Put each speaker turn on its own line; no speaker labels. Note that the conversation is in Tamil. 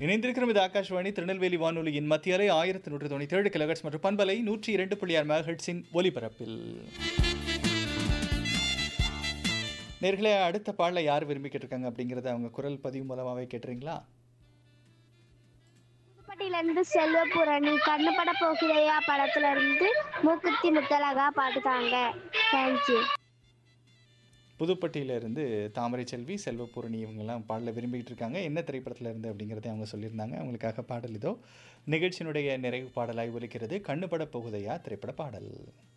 இணைந்திருக்கிறோம் இது ஆகாஷ்வாணி திருநெல்வேலி வானொலியின் மத்திய அலை ஆயிரத்தி நூற்றி தொண்ணூற்றி ஏழு கிலோஹெட்ஸ் மற்றும் பண்பலை நூற்றி இரண்டு புள்ளி ஆறு மெகாஹெட்ஸின் ஒலிபரப்பில் நேர்களே அடுத்த பாடலை யார் விரும்பி கேட்டிருக்காங்க அப்படிங்கிறத அவங்க குரல் பதிவு மூலமாகவே கேட்டுறீங்களா
புதுப்பட்டியிலிருந்து செல்வபுரணி கண்ணுப்பட போகிறையா படத்துல இருந்து மூக்குத்தி முத்தலகா பாட்டுதாங்க தேங்க்யூ
புதுப்பட்டியிலிருந்து தாமரை செல்வி செல்வபூரணி இவங்கெல்லாம் பாடலை விரும்பிக்கிட்டு இருக்காங்க என்ன திரைப்படத்தில் இருந்து அப்படிங்கிறத அவங்க சொல்லியிருந்தாங்க அவங்களுக்காக பாடல் இதோ நிகழ்ச்சியினுடைய நிறைவு பாடலாய் ஒலிக்கிறது கண்ணுப்பட போகுதையா திரைப்பட பாடல்